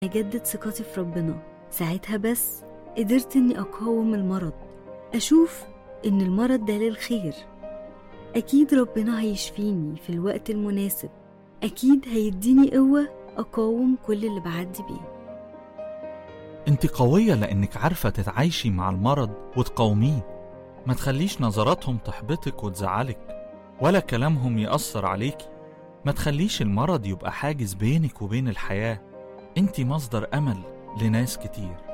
أجدد ثقتي في ربنا ساعتها بس قدرت إني أقاوم المرض أشوف إن المرض ده للخير أكيد ربنا هيشفيني في الوقت المناسب أكيد هيديني قوة أقاوم كل اللي بعدي بيه انت قوية لانك عارفة تتعايشي مع المرض وتقاوميه ما تخليش نظراتهم تحبطك وتزعلك ولا كلامهم يأثر عليكي ما تخليش المرض يبقى حاجز بينك وبين الحياة انت مصدر أمل لناس كتير